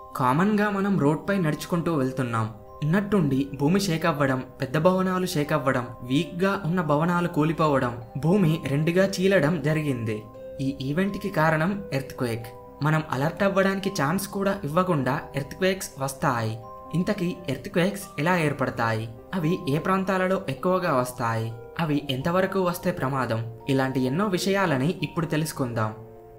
కామన్గా మనం రోడ్పై నడుచుకుంటూ వెళ్తున్నాం ఉన్నట్టుండి భూమి షేక్ అవ్వడం పెద్ద భవనాలు షేక్ అవ్వడం వీక్గా ఉన్న భవనాలు కూలిపోవడం భూమి రెండుగా చీలడం జరిగింది ఈ ఈవెంట్కి కారణం ఎర్త్క్వేక్ మనం అలర్ట్ అవ్వడానికి ఛాన్స్ కూడా ఇవ్వకుండా ఎర్త్క్వేక్స్ వస్తాయి ఇంతకీ ఎర్త్క్వేక్స్ ఎలా ఏర్పడతాయి అవి ఏ ప్రాంతాలలో ఎక్కువగా వస్తాయి అవి ఎంతవరకు వస్తే ప్రమాదం ఇలాంటి ఎన్నో విషయాలని ఇప్పుడు తెలుసుకుందాం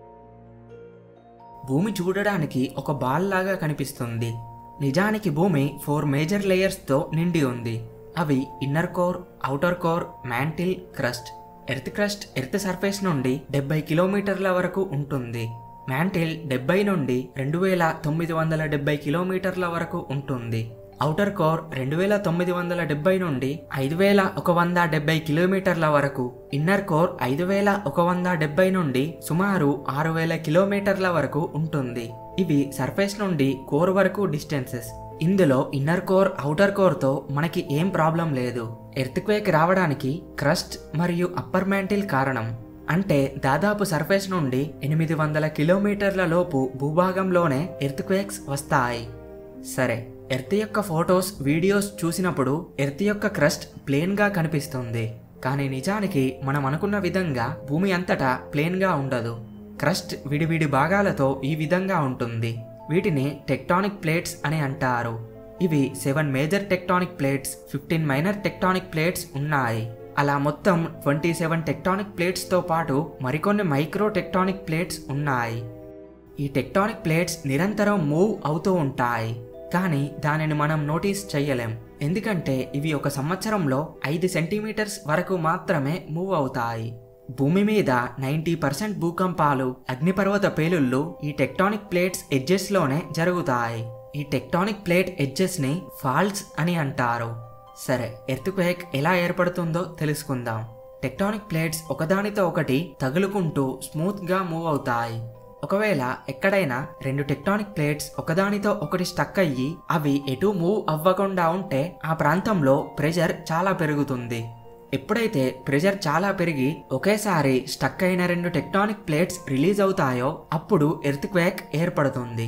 భూమి చూడడానికి ఒక బాల్ లాగా కనిపిస్తుంది నిజానికి భూమి ఫోర్ మేజర్ లేయర్స్తో నిండి ఉంది అవి inner core outer core mantle crust earth crust earth surface నుండి డెబ్బై కిలోమీటర్ల వరకు ఉంటుంది మ్యాంటిల్ డెబ్బై నుండి రెండు వేల తొమ్మిది వందల డెబ్బై కిలోమీటర్ల వరకు ఉంటుంది ఔటర్ కోర్ రెండు వేల తొమ్మిది వందల డెబ్బై నుండి ఐదు వేల ఒక వంద డెబ్బై కిలోమీటర్ల వరకు ఇన్నర్ కోర్ ఐదు వేల ఒక వంద డెబ్బై నుండి సుమారు ఆరు వేల కిలోమీటర్ల వరకు ఉంటుంది ఇవి సర్ఫేస్ నుండి కోర్ వరకు డిస్టెన్సెస్ ఇందులో ఇన్నర్ కోర్ ఔటర్ కోర్తో మనకి ఏం ప్రాబ్లం లేదు ఎర్త్క్వేక్ రావడానికి క్రస్ట్ మరియు అప్పర్ మ్యాంటిల్ కారణం అంటే దాదాపు సర్ఫేస్ నుండి ఎనిమిది వందల కిలోమీటర్ల లోపు భూభాగంలోనే ఎర్త్క్వేక్స్ వస్తాయి సరే ఎర్త్ యొక్క ఫొటోస్ వీడియోస్ చూసినప్పుడు ఎర్త్ యొక్క క్రస్ట్ ప్లేన్గా కనిపిస్తుంది కానీ నిజానికి మనం అనుకున్న విధంగా భూమి అంతటా ప్లేన్గా ఉండదు క్రస్ట్ విడివిడి భాగాలతో ఈ విధంగా ఉంటుంది వీటిని టెక్టానిక్ ప్లేట్స్ అని అంటారు ఇవి seven major tectonic plates fifteen minor tectonic plates ఉన్నాయి అలా మొత్తం ట్వంటీ సెవెన్ టెక్టానిక్ ప్లేట్స్తో పాటు మరికొన్ని మైక్రో టెక్టానిక్ ప్లేట్స్ ఉన్నాయి ఈ టెక్టానిక్ ప్లేట్స్ నిరంతరం మూవ్ అవుతూ ఉంటాయి కానీ దానిని మనం నోటీస్ చేయలేం ఎందుకంటే ఇవి ఒక సంవత్సరంలో ఐదు సెంటీమీటర్స్ వరకు మాత్రమే మూవ్ అవుతాయి భూమి మీద నైంటీ పర్సెంట్ భూకంపాలు అగ్నిపర్వత పేలుళ్ళు ఈ టెక్టానిక్ ప్లేట్స్ ఎడ్జెస్లోనే జరుగుతాయి ఈ టెక్టానిక్ ప్లేట్ ఎడ్జెస్ని ఫాల్ట్స్ అని అంటారు సరే ఎర్త్క్వేక్ ఎలా ఏర్పడుతుందో తెలుసుకుందాం టెక్టానిక్ ప్లేట్స్ ఒకదానితో ఒకటి తగులుకుంటూ స్మూత్గా మూవ్ అవుతాయి ఒకవేళ ఎక్కడైనా రెండు టెక్టానిక్ ప్లేట్స్ ఒకదానితో ఒకటి స్టక్ అయ్యి అవి ఎటు మూవ్ అవ్వకుండా ఉంటే ఆ ప్రాంతంలో ప్రెషర్ చాలా పెరుగుతుంది ఎప్పుడైతే ప్రెషర్ చాలా పెరిగి ఒకేసారి స్టక్ అయిన రెండు టెక్టానిక్ ప్లేట్స్ రిలీజ్ అవుతాయో అప్పుడు ఎర్త్క్వేక్ ఏర్పడుతుంది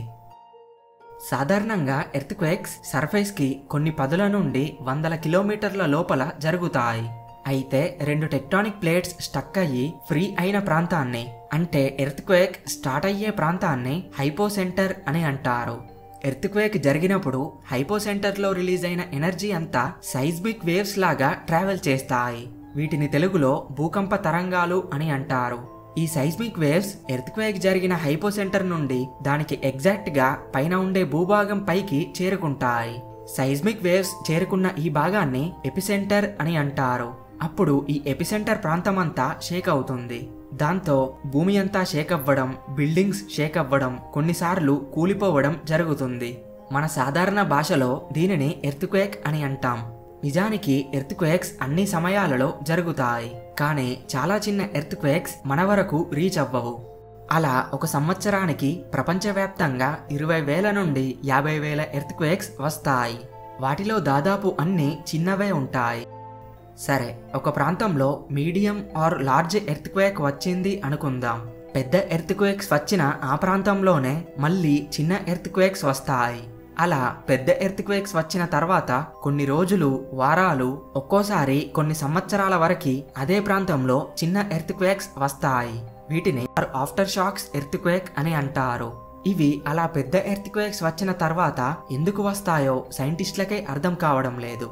సాధారణంగా ఎర్త్క్వేక్స్ సర్ఫేస్కి కొన్ని పదుల నుండి వందల కిలోమీటర్ల లోపల జరుగుతాయి అయితే రెండు టెక్టానిక్ ప్లేట్స్ స్టక్ అయ్యి ఫ్రీ అయిన ప్రాంతాన్ని అంటే ఎర్త్క్వేక్ స్టార్ట్ అయ్యే ప్రాంతాన్ని హైపోసెంటర్ అని అంటారు ఎర్త్క్వేక్ జరిగినప్పుడు హైపోసెంటర్లో రిలీజ్ అయిన ఎనర్జీ అంతా సైజ్మిక్ వేవ్స్ లాగా ట్రావెల్ చేస్తాయి వీటిని తెలుగులో భూకంప తరంగాలు అని అంటారు ఈ సైజ్మిక్ వేవ్స్ ఎర్త్క్వేక్ జరిగిన హైపోసెంటర్ నుండి దానికి ఎగ్జాక్ట్ గా పైన ఉండే భూభాగం పైకి చేరుకుంటాయి సైజ్మిక్ వేవ్స్ చేరుకున్న ఈ భాగాన్ని ఎపిసెంటర్ అని అంటారు అప్పుడు ఈ ఎపిసెంటర్ ప్రాంతమంతా షేక్ అవుతుంది దాంతో భూమి అంతా షేక్ అవ్వడం బిల్డింగ్స్ షేక్ అవ్వడం కొన్నిసార్లు కూలిపోవడం జరుగుతుంది మన సాధారణ భాషలో దీనిని ఎర్త్క్వేక్ అని అంటాం నిజానికి ఎర్త్క్వేక్స్ అన్ని సమయాలలో జరుగుతాయి కానీ చాలా చిన్న ఎర్త్క్వేక్స్ మన వరకు రీచ్ అవ్వవు అలా ఒక సంవత్సరానికి ప్రపంచవ్యాప్తంగా ఇరవై వేల నుండి యాభై వేల ఎర్త్క్వేక్స్ వస్తాయి వాటిలో దాదాపు అన్ని చిన్నవే ఉంటాయి సరే ఒక ప్రాంతంలో మీడియం ఆర్ లార్జ్ ఎర్త్క్వేక్ వచ్చింది అనుకుందాం పెద్ద ఎర్త్క్వేక్స్ వచ్చిన ఆ ప్రాంతంలోనే మళ్ళీ చిన్న ఎర్త్క్వేక్స్ వస్తాయి అలా పెద్ద ఎర్త్క్వేక్స్ వచ్చిన తర్వాత కొన్ని రోజులు వారాలు ఒక్కోసారి కొన్ని సంవత్సరాల వరకు అదే ప్రాంతంలో చిన్న ఎర్త్క్వేక్స్ వస్తాయి వీటిని ఆఫ్టర్ షాక్స్ ఎర్త్క్వేక్ అని అంటారు ఇవి అలా పెద్ద ఎర్త్క్వేక్స్ వచ్చిన తర్వాత ఎందుకు వస్తాయో సైంటిస్టులకే అర్థం కావడం లేదు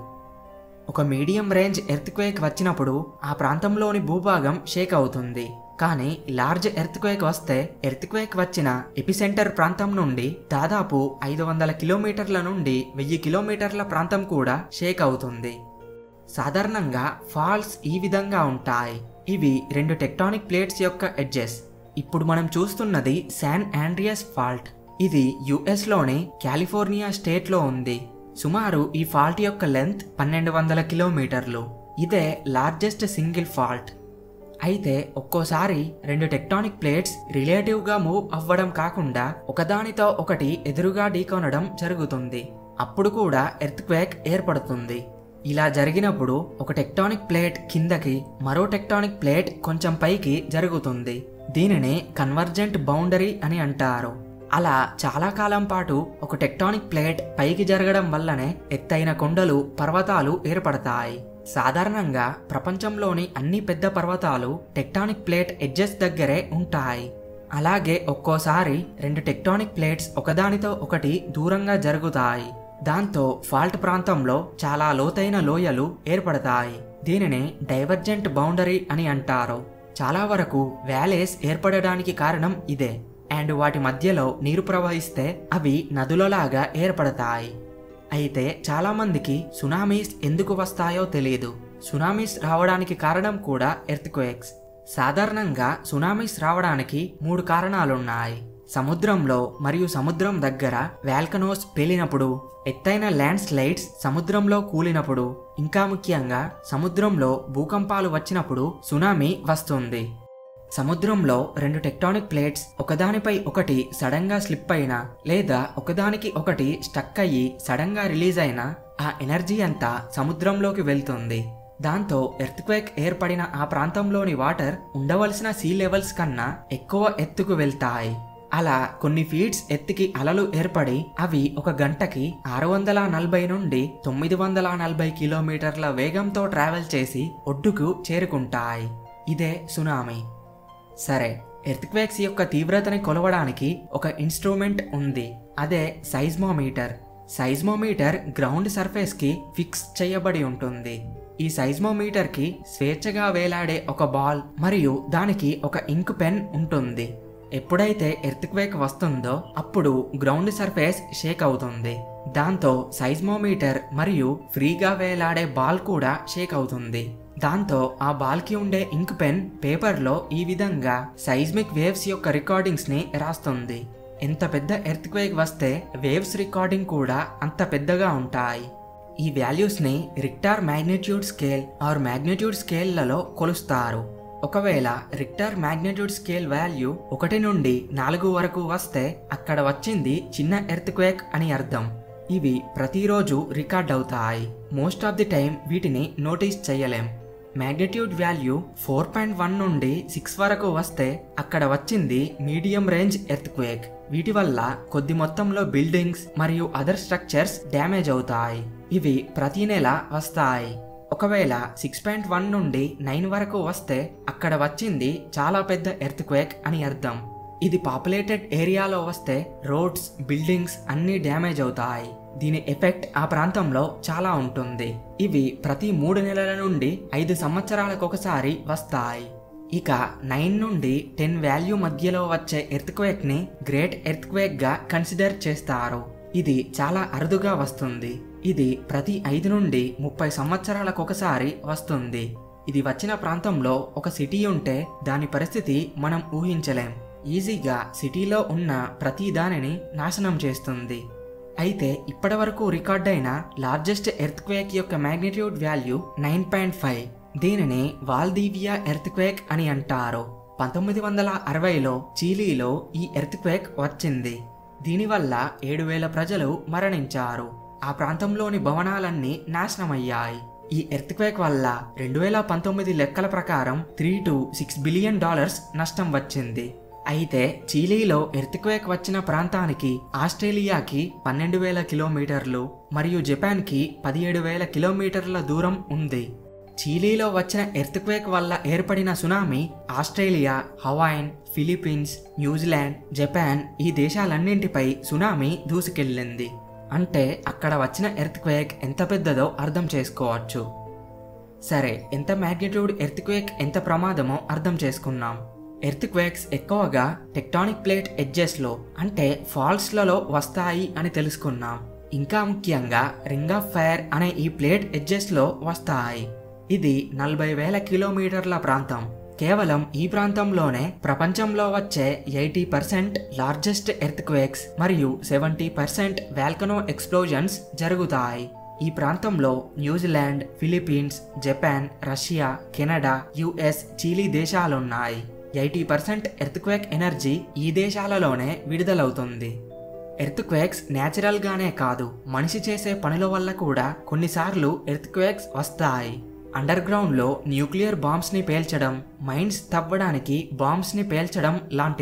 ఒక మీడియం రేంజ్ ఎర్త్క్వేక్ వచ్చినప్పుడు ఆ ప్రాంతంలోని భూభాగం షేక్ అవుతుంది కానీ లార్జ్ ఎర్త్క్వేక్ వస్తే ఎర్త్క్వేక్ వచ్చిన ఎపిసెంటర్ ప్రాంతం నుండి దాదాపు ఐదు వందల కిలోమీటర్ల నుండి వెయ్యి కిలోమీటర్ల ప్రాంతం కూడా షేక్ అవుతుంది సాధారణంగా ఫాల్స్ ఈ విధంగా ఉంటాయి ఇవి రెండు టెక్టానిక్ ప్లేట్స్ యొక్క ఎడ్జెస్ ఇప్పుడు మనం చూస్తున్నది శాన్ ఆండ్రియస్ ఫాల్ట్ ఇది యుఎస్లోని కాలిఫోర్నియా స్టేట్లో ఉంది సుమారు ఈ ఫాల్ట్ యొక్క లెంత్ పన్నెండు వందల కిలోమీటర్లు ఇదే లార్జెస్ట్ సింగిల్ ఫాల్ట్ అయితే ఒక్కోసారి రెండు టెక్టానిక్ ప్లేట్స్ రిలేటివ్గా మూవ్ అవ్వడం కాకుండా ఒకదానితో ఒకటి ఎదురుగా ఢీకొనడం జరుగుతుంది అప్పుడు కూడా ఎర్త్క్వేక్ ఏర్పడుతుంది ఇలా జరిగినప్పుడు ఒక టెక్టానిక్ ప్లేట్ కిందకి మరో టెక్టానిక్ ప్లేట్ కొంచెం పైకి జరుగుతుంది దీనిని కన్వర్జెంట్ బౌండరీ అని అంటారు అలా చాలా కాలం పాటు ఒక టెక్టానిక్ ప్లేట్ పైకి జరగడం వల్లనే ఎత్తైన కొండలు పర్వతాలు ఏర్పడతాయి సాధారణంగా ప్రపంచంలోని అన్ని పెద్ద పర్వతాలు టెక్టానిక్ ప్లేట్ ఎడ్జెస్ దగ్గరే ఉంటాయి అలాగే ఒక్కోసారి రెండు టెక్టానిక్ ప్లేట్స్ ఒకదానితో ఒకటి దూరంగా జరుగుతాయి దాంతో ఫాల్ట్ ప్రాంతంలో చాలా లోతైన లోయలు ఏర్పడతాయి దీనిని డైవర్జెంట్ బౌండరీ అని అంటారు చాలా వరకు వ్యాలేస్ ఏర్పడడానికి కారణం ఇదే అండ్ వాటి మధ్యలో నీరు ప్రవహిస్తే అవి నదులలాగా ఏర్పడతాయి అయితే చాలామందికి సునామీస్ ఎందుకు వస్తాయో తెలియదు సునామీస్ రావడానికి కారణం కూడా ఎర్త్క్వేక్స్ సాధారణంగా సునామీస్ రావడానికి మూడు కారణాలున్నాయి సముద్రంలో మరియు సముద్రం దగ్గర వాల్కనోస్ పేలినప్పుడు ఎత్తైన ల్యాండ్ స్లైడ్స్ సముద్రంలో కూలినప్పుడు ఇంకా ముఖ్యంగా సముద్రంలో భూకంపాలు వచ్చినప్పుడు సునామీ వస్తుంది సముద్రంలో రెండు టెక్టానిక్ ప్లేట్స్ ఒకదానిపై ఒకటి సడన్ గా స్లిప్ అయినా లేదా ఒకదానికి ఒకటి స్టక్ అయ్యి సడన్ గా రిలీజ్ అయినా ఆ ఎనర్జీ అంతా సముద్రంలోకి వెళ్తుంది దాంతో ఎర్త్క్వేక్ ఏర్పడిన ఆ ప్రాంతంలోని వాటర్ ఉండవలసిన సీ లెవెల్స్ కన్నా ఎక్కువ ఎత్తుకు వెళ్తాయి అలా కొన్ని ఫీట్స్ ఎత్తుకి అలలు ఏర్పడి అవి ఒక గంటకి ఆరు వందల నలభై నుండి తొమ్మిది వందల నలభై కిలోమీటర్ల వేగంతో ట్రావెల్ చేసి ఒడ్డుకు చేరుకుంటాయి ఇదే సునామీ సరే ఎర్త్క్వేక్స్ యొక్క తీవ్రతని కొలవడానికి ఒక ఇన్స్ట్రుమెంట్ ఉంది అదే సైజ్మోమీటర్ సైజ్మోమీటర్ గ్రౌండ్ సర్ఫేస్ కి ఫిక్స్ చేయబడి ఉంటుంది ఈ సైజ్మోమీటర్ కి స్వేచ్ఛగా వేలాడే ఒక బాల్ మరియు దానికి ఒక ఇంక్ పెన్ ఉంటుంది ఎప్పుడైతే ఎర్త్క్వేక్ వస్తుందో అప్పుడు గ్రౌండ్ సర్ఫేస్ షేక్ అవుతుంది దాంతో సైజ్మోమీటర్ మరియు ఫ్రీగా వేలాడే బాల్ కూడా షేక్ అవుతుంది దాంతో ఆ బాల్కి ఉండే ఇంక్ పెన్ పేపర్లో ఈ విధంగా సైజ్మిక్ వేవ్స్ యొక్క రికార్డింగ్స్ ని రాస్తుంది ఎంత పెద్ద ఎర్త్క్వేక్ వస్తే వేవ్స్ రికార్డింగ్ కూడా అంత పెద్దగా ఉంటాయి ఈ వాల్యూస్ ని Richter magnitude scale or magnitude స్కేల్లలో కొలుస్తారు ఒకవేళ రిక్టర్ మ్యాగ్నిట్యూడ్ స్కేల్ వాల్యూ ఒకటి నుండి నాలుగు వరకు వస్తే అక్కడ వచ్చింది చిన్న ఎర్త్క్వేక్ అని అర్థం ఇవి ప్రతిరోజు రికార్డ్ అవుతాయి మోస్ట్ ఆఫ్ ది టైం వీటిని నోటీస్ చేయలేం magnitude value four point one నుండి సిక్స్ వరకు వస్తే అక్కడ వచ్చింది మీడియం రేంజ్ ఎర్త్క్వేక్ వీటి వల్ల కొద్ది మొత్తంలో బిల్డింగ్స్ మరియు అదర్ స్ట్రక్చర్స్ డ్యామేజ్ అవుతాయి ఇవి ప్రతి నెల వస్తాయి ఒకవేళ సిక్స్ పాయింట్ వన్ నుండి నైన్ వరకు వస్తే అక్కడ వచ్చింది చాలా పెద్ద ఎర్త్క్వేక్ అని అర్థం ఇది పాపులేటెడ్ ఏరియాలో వస్తే రోడ్స్ బిల్డింగ్స్ అన్నీ డ్యామేజ్ అవుతాయి దీని ఎఫెక్ట్ ఆ ప్రాంతంలో చాలా ఉంటుంది ఇవి ప్రతి మూడు నెలల నుండి ఐదు సంవత్సరాలకు ఒకసారి వస్తాయి ఇక నైన్ నుండి టెన్ వాల్యూ మధ్యలో వచ్చే ఎర్త్క్వేక్ ని గ్రేట్ ఎర్త్క్వేక్ గా కన్సిడర్ చేస్తారు ఇది చాలా అరుదుగా వస్తుంది ఇది ప్రతి ఐదు నుండి ముప్పై సంవత్సరాలకు ఒకసారి వస్తుంది ఇది వచ్చిన ప్రాంతంలో ఒక సిటీ ఉంటే దాని పరిస్థితి మనం ఊహించలేం ఈజీగా సిటీలో ఉన్న ప్రతి దానిని నాశనం చేస్తుంది అయితే ఇప్పటివరకు రికార్డ్ అయిన లార్జెస్ట్ ఎర్త్క్వేక్ యొక్క magnitude value nine point five దీనిని వాల్దీవియా ఎర్త్క్వేక్ అని అంటారు పంతొమ్మిది వందల అరవైలో చీలీలో ఈ ఎర్త్క్వేక్ వచ్చింది దీనివల్ల ఏడు వేల ప్రజలు మరణించారు ఆ ప్రాంతంలోని భవనాలన్నీ నాశనమయ్యాయి ఈ ఎర్త్క్వేక్ వల్ల రెండు వేల పంతొమ్మిది లెక్కల ప్రకారం three to six billion dollars నష్టం వచ్చింది అయితే చీలీలో ఎర్త్క్వేక్ వచ్చిన ప్రాంతానికి ఆస్ట్రేలియాకి పన్నెండు వేల కిలోమీటర్లు మరియు జపాన్కి పదిహేడు వేల కిలోమీటర్ల దూరం ఉంది చీలీలో వచ్చిన ఎర్త్క్వేక్ వల్ల ఏర్పడిన tsunami Australia Hawaiian Philippines New Zealand Japan ఈ దేశాలన్నింటిపై సునామీ దూసుకెళ్ళింది అంటే అక్కడ వచ్చిన ఎర్త్క్వేక్ ఎంత పెద్దదో అర్థం చేసుకోవచ్చు సరే ఎంత మ్యాగ్నిట్యూడ్ ఎర్త్క్వేక్ ఎంత ప్రమాదమో అర్థం చేసుకున్నాం ఎర్త్క్వేక్స్ ఎక్కువగా టెక్టానిక్ ప్లేట్ ఎడ్జెస్లో అంటే ఫాల్స్లలో వస్తాయి అని తెలుసుకున్నాం ఇంకా ముఖ్యంగా రింగ్ ఆఫ్ ఫైర్ అనే ఈ ప్లేట్ ఎడ్జెస్లో వస్తాయి ఇది నలభై వేల కిలోమీటర్ల ప్రాంతం కేవలం ఈ ప్రాంతంలోనే ప్రపంచంలో వచ్చే ఎయిటీ పర్సెంట్ లార్జెస్ట్ ఎర్త్క్వేక్స్ మరియు సెవెంటీ పర్సెంట్ వాల్కనో ఎక్స్ప్లోజన్స్ జరుగుతాయి ఈ ప్రాంతంలో New Zealand Philippines Japan Russia Canada US Chile దేశాలున్నాయి ఎయిటీ పర్సెంట్ ఎర్త్క్వేక్ ఎనర్జీ ఈ దేశాలలోనే విడుదలవుతుంది ఎర్త్క్వేక్స్ న్యాచురల్గానే కాదు మనిషి చేసే పనుల వల్ల కూడా కొన్నిసార్లు ఎర్త్క్వేక్స్ వస్తాయి అండర్ గ్రౌండ్లో న్యూక్లియర్ బాంబ్స్ని పేల్చడం మైన్స్ తవ్వడానికి బాంబ్స్ని పేల్చడం లాంటివి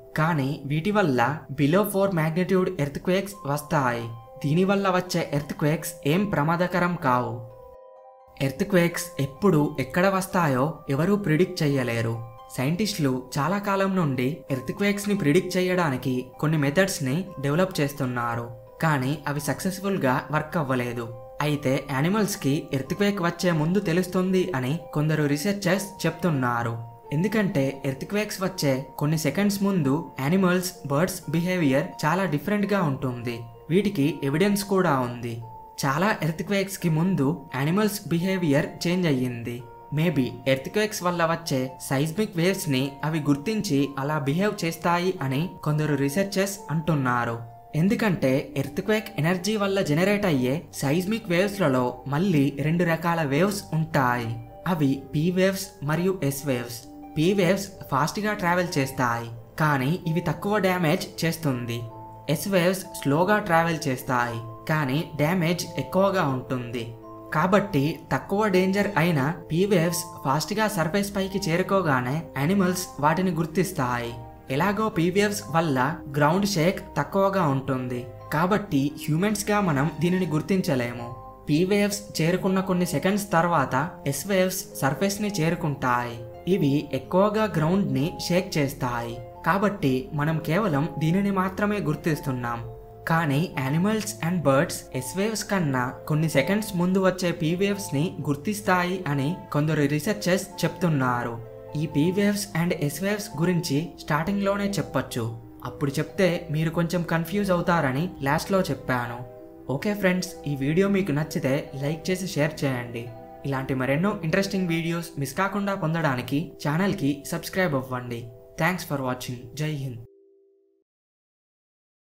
కానీ వీటి వల్ల below four magnitude earthquakes వస్తాయి దీనివల్ల వచ్చే ఎర్త్ క్వేక్స్ ఏం ప్రమాదకరం కావు ఎర్త్ క్వేక్స్ ఎప్పుడు ఎక్కడ వస్తాయో ఎవరూ ప్రిడిక్ట్ చేయలేరు సైంటిస్టులు చాలా కాలం నుండి ఎర్త్ క్వేక్స్ ని ప్రిడిక్ట్ చేయడానికి కొన్ని మెథడ్స్ ని డెవలప్ చేస్తున్నారు కానీ అవి సక్సెస్ఫుల్ గా వర్క్ అవ్వలేదు అయితే యానిమల్స్ కి ఎర్త్ క్వేక్ వచ్చే ముందు తెలుస్తుంది అని కొందరు రీసెర్చర్స్ చెప్తున్నారు ఎందుకంటే ఎర్త్ క్వేక్స్ వచ్చే కొన్ని సెకండ్స్ ముందు యానిమల్స్ బర్డ్స్ బిహేవియర్ చాలా డిఫరెంట్ గా ఉంటుంది వీటికి ఎవిడెన్స్ కూడా ఉంది చాలా ఎర్త్ క్వేక్స్ కి ముందు యానిమల్స్ బిహేవియర్ చేంజ్ అయ్యింది మేబీ ఎర్త్ క్వేక్స్ వల్ల వచ్చే సైజ్మిక్ వేవ్స్ ని అవి గుర్తించి అలా బిహేవ్ చేస్తాయి అని కొందరు రీసెర్చర్స్ అంటున్నారు ఎందుకంటే ఎర్త్ క్వేక్ ఎనర్జీ వల్ల జనరేట్ అయ్యే సైజ్మిక్ వేవ్స్ లలో మళ్ళీ రెండు రకాల వేవ్స్ ఉంటాయి అవి పీ వేవ్స్ మరియు S waves P waves fast గా ట్రావెల్ చేస్తాయి కానీ ఇవి తక్కువ డ్యామేజ్ చేస్తుంది ఎస్ వేవ్స్ స్లోగా ట్రావెల్ చేస్తాయి కానీ డ్యామేజ్ ఎక్కువగా ఉంటుంది కాబట్టి తక్కువ డేంజర్ అయిన పీ వేవ్స్ ఫాస్ట్ గా సర్ఫేస్ పైకి చేరుకోగానే యానిమల్స్ వాటిని గుర్తిస్తాయి ఎలాగో పీ వేవ్స్ వల్ల గ్రౌండ్ షేక్ తక్కువగా ఉంటుంది కాబట్టి హ్యూమన్స్ గా మనం దీనిని గుర్తించలేము పీ వేవ్స్ చేరుకున్న కొన్ని సెకండ్స్ తర్వాత ఎస్ వేవ్స్ సర్ఫేస్ ని చేరుకుంటాయి ఇవి ఎక్కువగా గ్రౌండ్ ని షేక్ చేస్తాయి కాబట్టి మనం కేవలం దీనిని మాత్రమే గుర్తిస్తున్నాం కానీ animals and birds S waves కన్నా కొన్ని సెకండ్స్ ముందు వచ్చే పీ వేవ్స్ ని గుర్తిస్తాయి అని కొందరు రీసెర్చర్స్ చెప్తున్నారు ఈ P waves and S waves గురించి స్టార్టింగ్ లోనే చెప్పొచ్చు అప్పుడు చెప్తే మీరు కొంచెం కన్ఫ్యూజ్ అవుతారని లాస్ట్ లో చెప్పాను ఓకే ఫ్రెండ్స్ ఈ వీడియో మీకు నచ్చితే లైక్ చేసి షేర్ చేయండి ఇలాంటి మరెన్నో ఇంట్రెస్టింగ్ వీడియోస్ మిస్ కాకుండా పొందడానికి ఛానల్కి సబ్స్క్రైబ్ అవ్వండి థ్యాంక్స్ ఫర్ వాచింగ్ జై హింద్